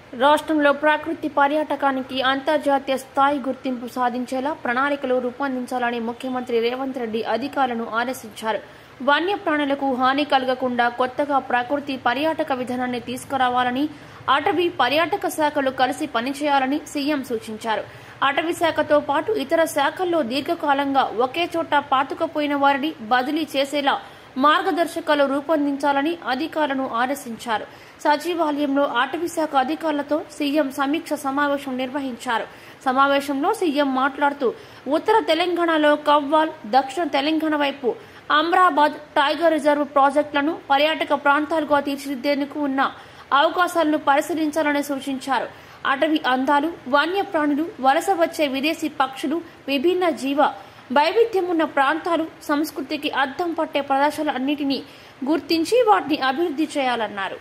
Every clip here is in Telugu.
రాష్ట్రంలో ప్రకృతి పర్యాటకానికి అంతర్జాతీయ స్థాయి గుర్తింపు సాధించేలా ప్రణాళికలు రూపొందించాలని ముఖ్యమంత్రి రేవంత్ రెడ్డి అధికారులను ఆదేశించారు వన్యప్రాణులకు హాని కలగకుండా కొత్తగా ప్రకృతి పర్యాటక విధానాన్ని తీసుకురావాలని అటవీ పర్యాటక శాఖలు కలిసి పనిచేయాలని సీఎం సూచించారు అటవీ శాఖతో పాటు ఇతర శాఖల్లో దీర్ఘకాలంగా ఒకే చోట పాతుకుపోయిన వారిని బదిలీ చేసేలా మార్గదర్శకాలు రూపొందించాలని అధికారులను ఆదేశించారు సచివాలయంలో అటవీ శాఖ అధికారులతో సీఎం సమీక్ష సమావేశం నిర్వహించారు సమావేశంలో సీఎం మాట్లాడుతూ ఉత్తర తెలంగాణలో కవ్వాల్ దక్షిణ తెలంగాణ వైపు అమ్రాబాద్ టైగర్ రిజర్వ్ ప్రాజెక్టులను పర్యాటక ప్రాంతాలుగా తీర్చిదిద్దేందుకు ఉన్న అవకాశాలను పరిశీలించాలని సూచించారు అటవీ అందాలు వన్యప్రాణులు వలస వచ్చే విదేశీ పక్షులు విభిన్న జీవ వైవిధ్యం ఉన్న ప్రాంతాలు సంస్కృతికి అద్దం పట్టే ప్రదేశాలన్నిటినీ గుర్తించి వాటిని అభివృద్ధి చేయాలన్నారు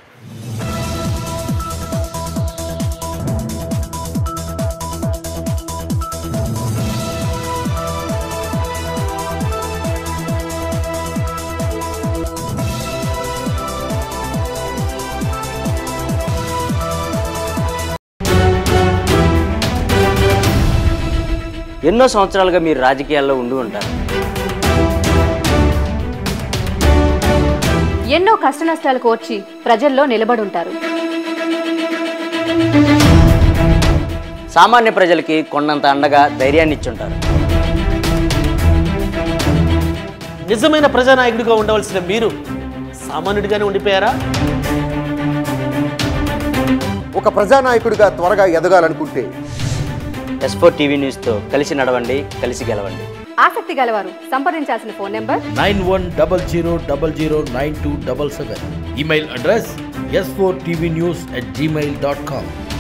ఎన్నో సంవత్సరాలుగా మీరు రాజకీయాల్లో ఉండి ఉంటారు ఎన్నో కష్టనష్టాలు కోర్చి ప్రజల్లో నిలబడుంటారు సామాన్య ప్రజలకి కొండంత అండగా ధైర్యాన్ని ఇచ్చుంటారు నిజమైన ప్రజానాయకుడిగా ఉండవలసిన మీరు సామాన్యుడిగానే ఉండిపోయారా ఒక ప్రజానాయకుడిగా త్వరగా ఎదగాలనుకుంటే ఎస్ ఫోర్ టీవీ న్యూస్తో కలిసి నడవండి కలిసి గెలవండి ఆసక్తి గలవారు సంప్రదించాల్సిన phone number nine one double zero double zero nine two double seven email address S four TV news at Gmail dot com